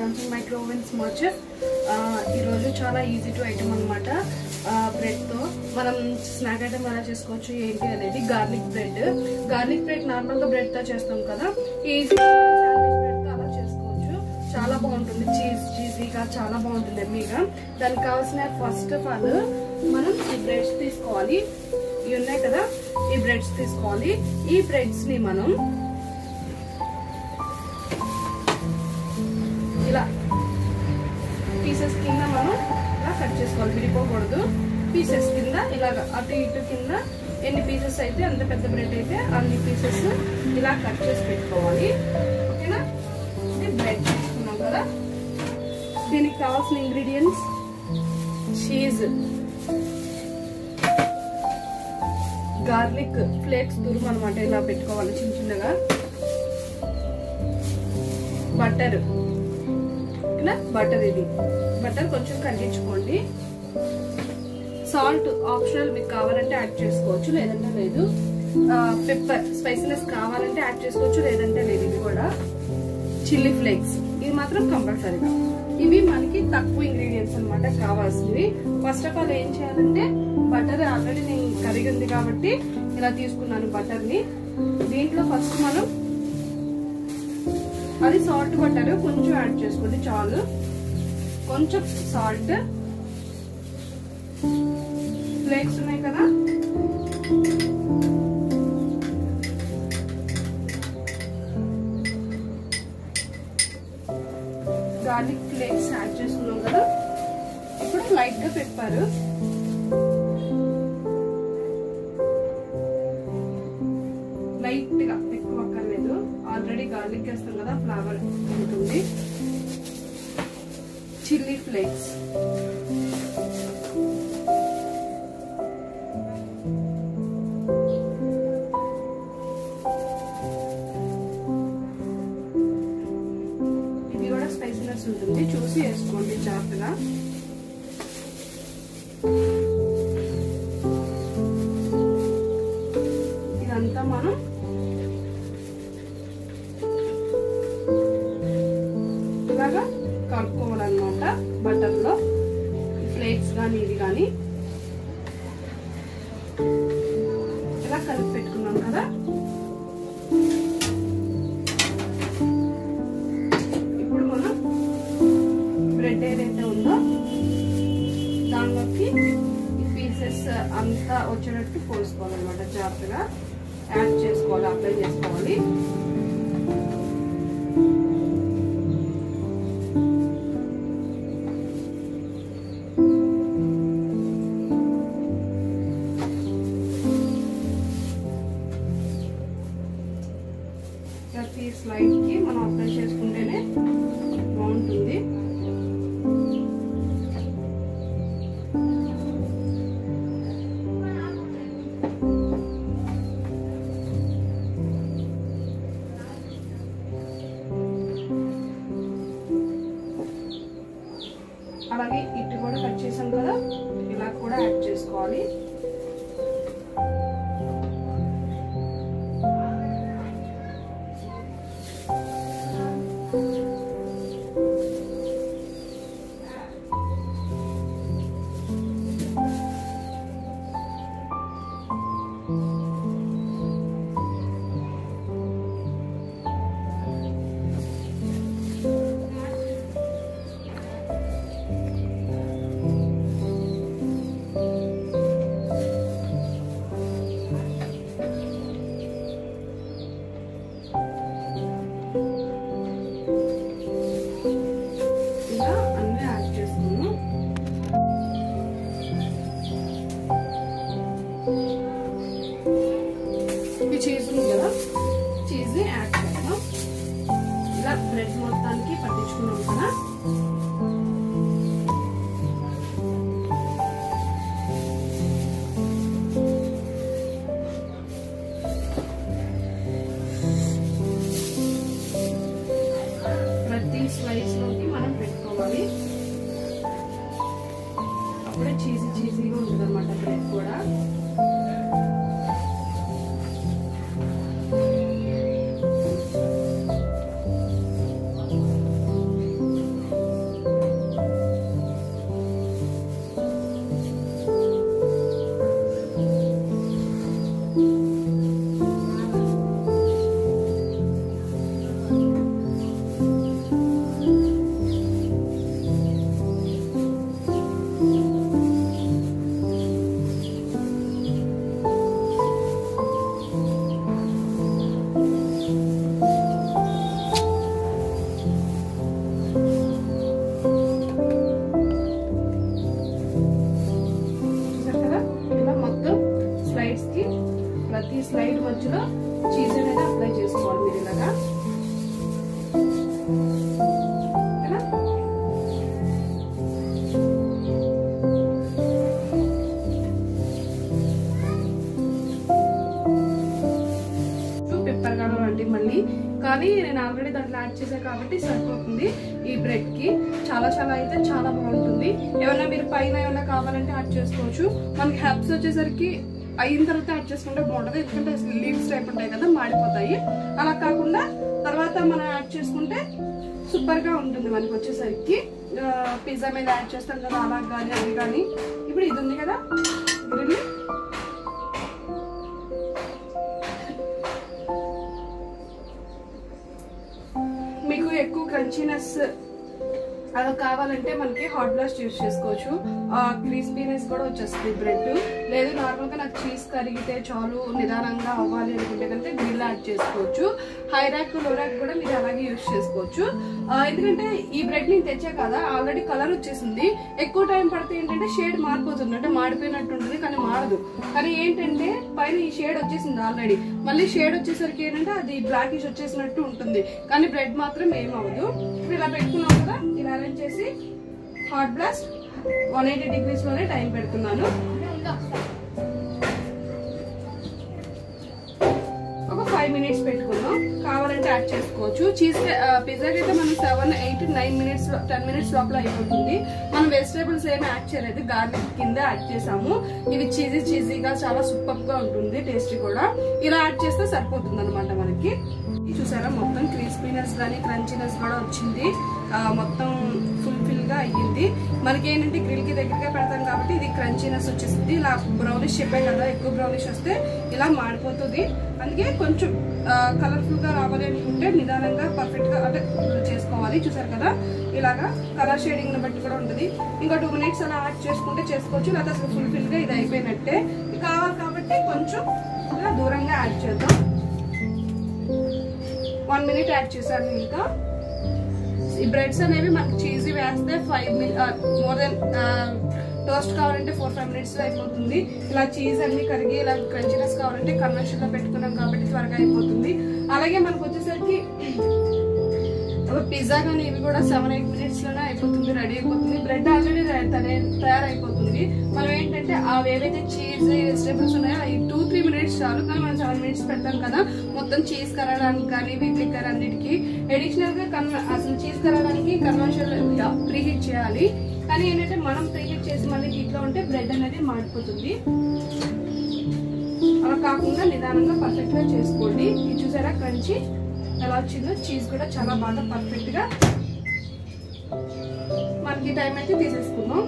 launching micro oven smart chef ఈరోజు చాలా easy to item అనమాట బ్రెడ్తో మనం స్నాక్ ఐటమ్ ఎలా చేసుకోవచ్చు ఏంటి అనేది గార్లిక్ బ్రెడ్ గార్లిక్ బ్రెడ్ నార్మల్గా బ్రెడ్తో చేస్తాం కదా ఈజీ శాండ్విచ్ బ్రెడ్తో అలా చేసుకోవచ్చు చాలా బాగుంటుంది చీజ్ చీజీగా చాలా బాగుంటుంది ఎమ్మీగా దానికి కావాల్సిన ఫస్ట్ ఆఫ్ ఆల్ మనం ఈ బ్రెడ్స్ తీసుకోవాలి ఇవి ఉన్నాయి కదా ఈ బ్రెడ్స్ తీసుకోవాలి ఈ బ్రెడ్స్ ని మనం ఇలా పీసెస్ కింద మనం ఇలా కట్ చేసుకోవాలి విడిపోకూడదు పీసెస్ కింద ఇలాగ అటు ఇటు కింద ఎన్ని పీసెస్ అయితే అంత పెద్ద బ్రెడ్ అయితే అన్ని పీసెస్ ఇలా కట్ చేసి పెట్టుకోవాలి ఓకేనా ఇది బ్రెడ్ తీసుకున్నాం కదా దీనికి కావాల్సిన ఇంగ్రీడియంట్స్ చీజ్ గార్లిక్ ఫ్లేక్స్ తురుము అనమాట ఇలా పెట్టుకోవాలి చిన్న చిన్నగా బటర్ ఇలా బటర్ ఇది బటర్ కొంచెం కరిగించుకోండి సాల్ట్ ఆప్షనల్ మీకు కావాలంటే యాడ్ చేసుకోవచ్చు లేదంటే లేదు పెప్పర్ స్పైసీనెస్ కావాలంటే యాడ్ చేసుకోవచ్చు లేదంటే లేదు ఇది కూడా చిల్లీ ఫ్లేక్స్ ఇది మాత్రం కంపల్సరీగా ఇవి మనకి తక్కువ ఇంగ్రీడియంట్స్ అనమాట కావాల్సినవి ఫస్ట్ ఆఫ్ ఆల్ ఏం చేయాలంటే బటర్ ఆల్రెడీ నేను కరిగి ఉంది కాబట్టి ఇలా తీసుకున్నాను బటర్ ని దీంట్లో ఫస్ట్ మనం అది సాల్ట్ బటర్ కొంచెం యాడ్ చేసుకోండి చాలు కొంచెం సాల్ట్ ఫ్లేక్స్ ఉన్నాయి కదా గార్లిక్ ఫ్లేక్స్ యాడ్ చేసుకున్నాం కదా ఇప్పుడు లైట్ గా పెప్పారు లైట్ గా ఎక్కువ అక్కర్లేదు ఆల్రెడీ గార్లిక్ వేస్తాం కదా ఫ్లేవర్ ఉంటుంది చిల్లీ ఫ్లేక్స్ ఇది కూడా స్పైసీనెస్ ఉంటుంది చూసి వేసుకోండి జాగ్రత్తగా ఇదంతా మనం ఇలాగా కలుపుకోవాలన్నమాట బటర్లో ఫ్లేక్స్ కానీ ఇది కానీ ఇలా కలిపి పెట్టుకున్నాం కదా ఇప్పుడు మనం బ్రెడ్ ఏదైతే ఉందో దానిలోకి ఈ పీసెస్ అంతా వచ్చేటట్టు పోసుకోవాలన్నమాట జాగ్రత్తగా యాడ్ చేసుకోవాలి అప్లై చేసుకోవాలి ప్రతి స్లైడ్ కి మనం అప్లై చేసుకుంటేనే బాగుంటుంది అలాగే ఇటు కూడా కట్ చేసాం కదా ఇలా కూడా యాడ్ చేసుకోవాలి ఇలా అన్నీ యాడ్ చేసుకున్నాం ఇది చీజ్ ఉంది కదా చీజ్ యాడ్ చేద్దాం ఇలా బ్రెడ్ మొత్తానికి పట్టించుకున్నాం కదా ప్రతి స్లైస్ లోకి మనం పెట్టుకోవాలి అప్పుడే చీజీ చీజీగా ఉంటుంది అనమాట బ్రెడ్ కూడా మళ్ళీ కానీ నేను ఆల్రెడీ దాంట్లో యాడ్ చేశాను కాబట్టి సరిపోతుంది ఈ బ్రెడ్ కి చాలా చాలా అయితే చాలా బాగుంటుంది ఏమైనా మీరు పైన ఏమైనా కావాలంటే యాడ్ చేసుకోవచ్చు మనకి హెబ్స్ వచ్చేసరికి అయిన తర్వాత యాడ్ చేసుకుంటే బాగుంటుంది ఎందుకంటే లీవ్స్ టైప్ ఉంటాయి కదా మాడిపోతాయి అలా కాకుండా తర్వాత మనం యాడ్ చేసుకుంటే సూపర్ గా ఉంటుంది మనకి వచ్చేసరికి పిజ్జా మీద యాడ్ చేస్తాం కదా అలా కానీ అది కానీ ఇప్పుడు ఇది ఉంది కదా గ్రిల్ మీకు ఎక్కువ క్రంచీనెస్ అలా కావాలంటే మనకి హాట్ బ్లాస్ట్ యూస్ చేసుకోవచ్చు క్రిస్పీనెస్ కూడా వచ్చేస్తుంది బ్రెడ్ లేదు నార్మల్ గా నాకు చీజ్ కరిగితే చాలు నిదానంగా అవ్వాలి అనుకుంటే కనుక గ్రిల్ యాడ్ చేసుకోవచ్చు హై ర్యాక్ లో ర్యాక్ కూడా మీరు అలాగే యూస్ చేసుకోవచ్చు ఆ, ఎందుకంటే ఈ బ్రెడ్ నేను తెచ్చా కదా ఆల్రెడీ కలర్ వచ్చేసింది ఎక్కువ టైం పడితే ఏంటంటే షేడ్ మారిపోతుంది అంటే మాడిపోయినట్టు ఉంటుంది కానీ మారదు కానీ ఏంటంటే పైన ఈ షేడ్ వచ్చేసింది ఆల్రెడీ మళ్ళీ షేడ్ వచ్చేసరికి ఏంటంటే అది బ్లాకిష్ వచ్చేసినట్టు ఉంటుంది కానీ బ్రెడ్ మాత్రం ఏం అవ్వదు ఇప్పుడు ఇలా పెట్టుకున్నాం కదా ఇలా అరేంజ్ చేసి hot blast one eighty degrees లోనే టైం పెడుతున్నాను ఒక ఫైవ్ మినిట్స్ పెట్టుకుందాం కావాలంటే యాడ్ చేసుకోవచ్చు చీజ్ పిజ్జాకి అయితే మనం seven eight nine minutes ten minutes లోపల అయిపోతుంది మనం వెజిటేబుల్స్ ఏమి యాడ్ చేయలేదు గార్లిక్ కింద యాడ్ చేసాము ఇవి చీజీ చీజీగా చాలా సూపర్ గా ఉంటుంది టేస్ట్ కూడా ఇలా యాడ్ చేస్తే సరిపోతుంది అనమాట మనకి చూసారా మొత్తం క్రిస్పీనెస్ కానీ క్రంచీనెస్ కూడా వచ్చింది ఆ, మొత్తం ఫుల్ఫిల్ గా అయ్యింది మనకి ఏంటంటే గ్రిల్ కి దగ్గరగా పెడతాం కాబట్టి ఇది క్రంచీనెస్ వచ్చేసింది ఇలా బ్రౌనిష్ చెప్పే కదా ఎక్కువ బ్రౌనిష్ వస్తే ఇలా మాడిపోతుంది అందుకే కొంచెం కలర్ఫుల్ గా రావాలి అనుకుంటే నిదానంగా పర్ఫెక్ట్ గా అంటే చేసుకోవాలి చూసారు కదా ఇలాగా కలర్ షేడింగ్ ని బట్టి కూడా ఉంటుంది ఇంకా టూ మినిట్స్ అలా యాడ్ చేసుకుంటే చేసుకోవచ్చు లేదా అసలు ఫుల్ఫిల్ గా ఇది అయిపోయినట్టే ఇది కావాలి కాబట్టి కొంచెం ఇలా దూరంగా యాడ్ చేద్దాం వన్ మినిట్ యాడ్ చేశాను ఇంకా ఈ బ్రెడ్స్ అనేవి మనకి చీజీ వేస్తే five minute more then toast కావాలంటే ఫోర్ ఫైవ్ మినిట్స్ లో అయిపోతుంది ఇలా చీజ్ అన్ని కరిగి ఇలా క్రంచినెస్ కావాలంటే కన్వెన్షన్ లో పెట్టుకున్నాం కాబట్టి త్వరగా అయిపోతుంది అలాగే మనకు వచ్చేసరికి పిజ్జా కానీ ఇవి కూడా సెవెన్ ఎయిట్ మినిట్స్ లోనే అయిపోతుంది రెడీ అయిపోతుంది బ్రెడ్ ఆల్రెడీ తయారైపోతుంది మనం ఏంటంటే అవి ఏవైతే చీజ్ వెజిటేబుల్స్ ఉన్నాయో అవి టూ త్రీ మినిట్స్ చాలు కానీ మనం సెవెన్ మినిట్స్ పెడతాం కదా మొత్తం చీజ్ కరగడానికి కానీ వీక్ లిక్కర్ అన్నిటికీ అడిషనల్ గా కన్వ అసలు చీజ్ కరగడానికి కన్వర్షన్ ప్రీహీట్ చేయాలి కానీ ఏంటంటే మనం ప్రీహీట్ చేసి మళ్ళీ హీట్లో ఉంటే బ్రెడ్ అనేది మాడిపోతుంది అలా కాకుండా నిదానంగా పర్ఫెక్ట్ గా చేసుకోండి ఇది చూసారా క్రంచి ఎలా వచ్చిందో చీజ్ కూడా చాలా బాగా పర్ఫెక్ట్ గా మనకి టైం అయితే తీసేసుకుందాం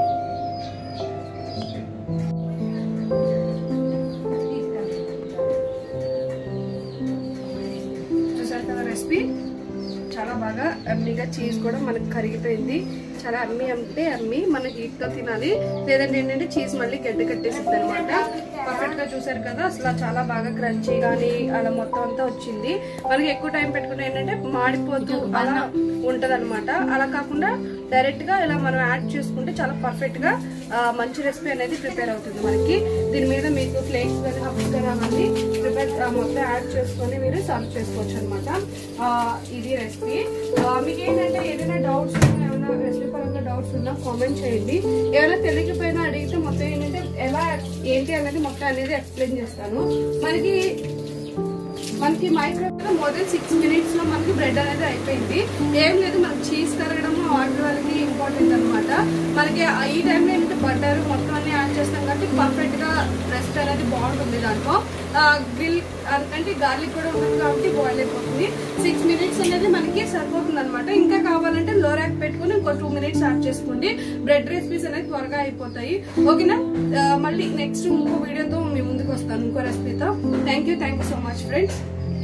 చూసారు కదా రెసిపీ చాలా బాగా అమ్మీగా చీజ్ కూడా మనకి కరిగిపోయింది చాలా అమ్మి అంటే అమ్మి మన హీట్ తో తినాలి లేదంటే ఏంటంటే చీజ్ మళ్ళీ గడ్డ కట్టేసింది అనమాట పర్ఫెక్ట్ గా చూసారు కదా అసలు చాలా బాగా క్రంచీ కానీ అలా మొత్తం అంతా వచ్చింది మనకి ఎక్కువ టైం పెట్టుకుంటే ఏంటంటే మాడిపోతూ అలా ఉంటది అలా కాకుండా డైరెక్ట్ గా ఇలా మనం యాడ్ చేసుకుంటే చాలా పర్ఫెక్ట్ గా ఆ, మంచి రెసిపీ అనేది ప్రిపేర్ అవుతుంది మనకి దీని మీద మీకు ఫ్లేక్స్ కానీ హబ్స్ కానీ అవన్నీ ప్రిపేర్ మొత్తం యాడ్ చేసుకొని మీరు సర్వ్ చేసుకోవచ్చు అనమాట ఇది రెసిపీ మీకు ఏంటంటే ఏదైనా డౌట్స్ ఏమైనా రెసిపీ పరంగా డౌట్స్ ఉన్నా కామెంట్ చేయండి ఏమైనా తెలియకపోయినా అడిగితే మొత్తం ఏంటంటే ఎలా ఏంటి అనేది మొత్తం అనేది ఎక్స్ప్లెయిన్ చేస్తాను మనకి మనకి microwave more then six minutes లో మనకి బ్రెడ్ అనేది అయిపోయింది ఏం లేదు మనకి చీజ్ కరగడం వాటర్ వాళ్ళకి ఇంపార్టెంట్ అనమాట మనకి ఆ- ఈ టైంలో ఏంటంటే బటర్ మొత్తం అన్ని యాడ్ చేస్తాం కాబట్టి పర్ఫెక్ట్ గా రెస్ట్ అనేది బాగుంటుంది దాంట్లో గ్రిల్ అంటే గార్లిక్ కూడా ఉంటుంది కాబట్టి బాయిల్ అయిపోతుంది సిక్స్ మినిట్స్ అనేది మనకి సరిపోతుంది అనమాట ఇంకా కావాలంటే లో ర్యాక్ పెట్టుకుని ఇంకో టూ మినిట్స్ యాడ్ చేసుకోండి బ్రెడ్ రెసిపీస్ అనేది త్వరగా అయిపోతాయి ఓకేనా ఆ, మళ్ళీ నెక్స్ట్ ఇంకో వీడియోతో మీ ముందుకు వస్తాను ఇంకో రెసిపీతో thank you thank you so much friends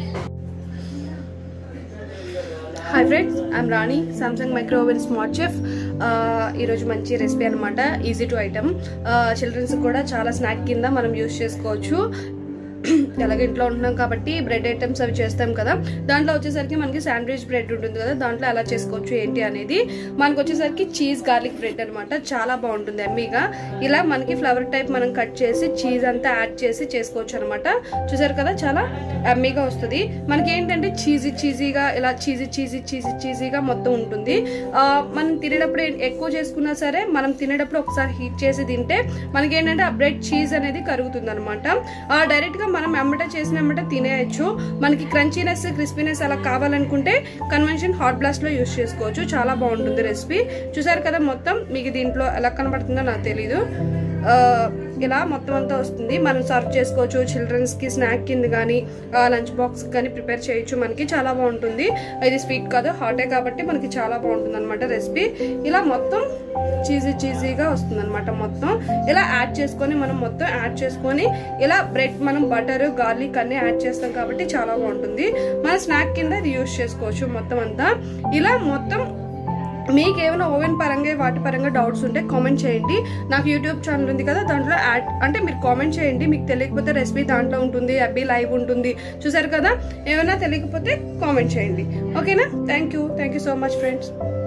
hi friends I'm Rani Samsung microwave smart chef ఈరోజు మంచి రెసిపీ అనమాట ఈజీ టు ఐటమ్ చిల్డ్రన్స్ కూడా చాలా స్నాక్ కింద మనం యూస్ చేసుకోవచ్చు ఎలాగ ఇంట్లో ఉంటున్నాం కాబట్టి బ్రెడ్ ఐటమ్స్ అవి చేస్తాం కదా దాంట్లో వచ్చేసరికి మనకి శాండ్విచ్ బ్రెడ్ ఉంటుంది కదా దాంట్లో ఎలా చేసుకోవచ్చు ఏంటి అనేది మనకు వచ్చేసరికి చీజ్ గార్లిక్ బ్రెడ్ అనమాట చాలా బాగుంటుంది ఎమ్మీగా ఇలా మనకి ఫ్లవర్ టైప్ మనం కట్ చేసి చీజ్ అంతా యాడ్ చేసి చేసుకోవచ్చు అనమాట చూసారు కదా చాలా ఎమ్మీగా వస్తుంది మనకి ఏంటంటే చీజీ చీజీగా ఇలా చీజీ చీజీ చీజీ చీజీగా మొత్తం ఉంటుంది ఆ, మనం తినేటప్పుడు ఏ- ఎక్కువ చేసుకున్నా సరే మనం తినేటప్పుడు ఒకసారి హీట్ చేసి తింటే మనకి ఏంటంటే ఆ బ్రెడ్ చీజ్ అనేది కరుగుతుంది అనమాట డైరెక్ట్ గా మనం అమ్మట చేసిన అమ్మట తినేయచ్చు మనకి క్రంచీనెస్ క్రిస్పీనెస్ అలా కావాలనుకుంటే కన్వెన్షన్ హాట్ బ్లాస్ట్ లో యూస్ చేసుకోవచ్చు చాలా బాగుంటుంది రెసిపీ చూసారు కదా మొత్తం మీకు దీంట్లో ఎలా కనబడుతుందో నాకు తెలీదు ఆ, ఇలా మొత్తం అంతా వస్తుంది మనం సర్వ్ చేసుకోవచ్చు చిల్డ్రన్స్ కి స్నాక్ కింద కానీ లంచ్ బాక్స్ కానీ ప్రిపేర్ చేయొచ్చు మనకి చాలా బాగుంటుంది ఇది స్వీట్ కాదు హాటే కాబట్టి మనకి చాలా బాగుంటుంది అనమాట రెసిపీ ఇలా మొత్తం చీజీ చీజీగా వస్తుంది అనమాట మొత్తం ఇలా యాడ్ చేసుకొని మనం మొత్తం యాడ్ చేసుకొని ఇలా బ్రెడ్ మనం బటర్ గార్లిక్ అన్ని యాడ్ చేస్తాం కాబట్టి చాలా బాగుంటుంది మన స్నాక్ కింద ఇది యూస్ చేసుకోవచ్చు మొత్తం అంతా ఇలా మొత్తం మీకు ఏమైనా ఓవెన్ పరంగా వాటి పరంగా డౌట్స్ ఉంటే కామెంట్ చేయండి నాకు యూట్యూబ్ ఛానల్ ఉంది కదా దాంట్లో యాడ్ అంటే మీరు కామెంట్ చేయండి మీకు తెలియకపోతే రెసిపీ దాంట్లో ఉంటుంది అబ్బి లైవ్ ఉంటుంది చూసారు కదా ఏమైనా తెలియకపోతే కామెంట్ చేయండి ఓకేనా thank you thank you so much friends